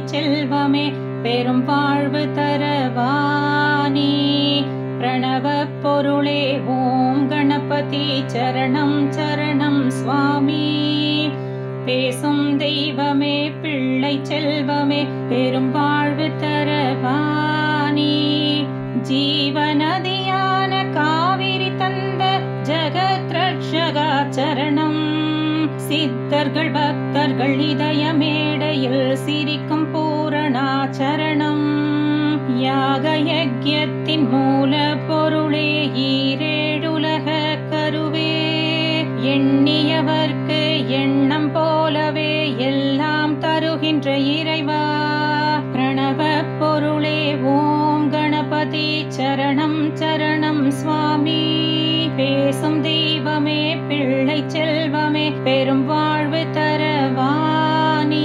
செல்வமே பெரும் வாழ்வு தரவாணி பிரணவ பொருளே ஓம் கணபதி சரணம் சரணம் சுவாமி பேசும் தெய்வமே பிள்ளை செல்வமே பெரும் வாழ்வு தரவாணி ஜீவநதியான காவிரி தந்த ஜகத் ரட்சகா சரணம் சித்தர்கள் பக்தர்கள் இதய மேடையில் சிரிக்கும் பூரணாச்சரணம் யாக யஜ்யத்தின் மூல பொருளே ஈரேழுலக கருவே எண்ணியவர்க்கு எண்ணம் போலவே எல்லாம் தருகின்ற இறைவா பிரணவ பொருளே ஓம் கணபதி சரணம் சரணம் சுவாமி பேசும் தெய்வமே பிள்ளை செல்வமே பெரும் வாழ்வு தரவாணி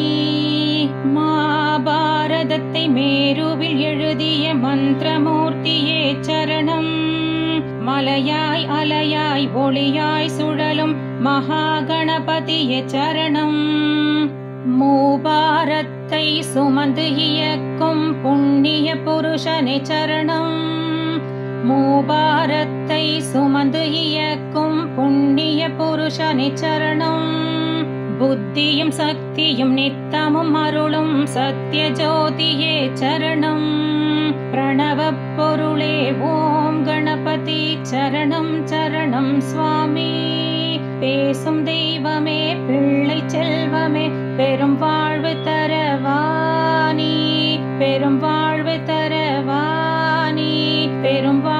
மாபாரதத்தை மேருவில் எழுதிய மந்திரமூர்த்தியே சரணம் மலையாய் அலையாய் ஒளியாய் சுழலும் மகாகணபதியே சரணம் மூபாரத்தை சுமந்து இயக்கும் புண்ணிய புருஷனே சரணம் மூபாரத்தை சுமந்து இயக்கும் புண்ணிய புருஷனே சரணம் புத்தியும் சக்தியும் நித்தமும் அருளும் சத்ய ஜோதியே சரணம் பிரணவ பொருளே ஓம் கணபதி சரணம் சரணம் சுவாமி பேசும் தெய்வமே பிள்ளை செல்வமே பெரும் வாழ்வு தரவாணி பெரும் வாழ்வு தரவாணி பெரும் வாழ்வு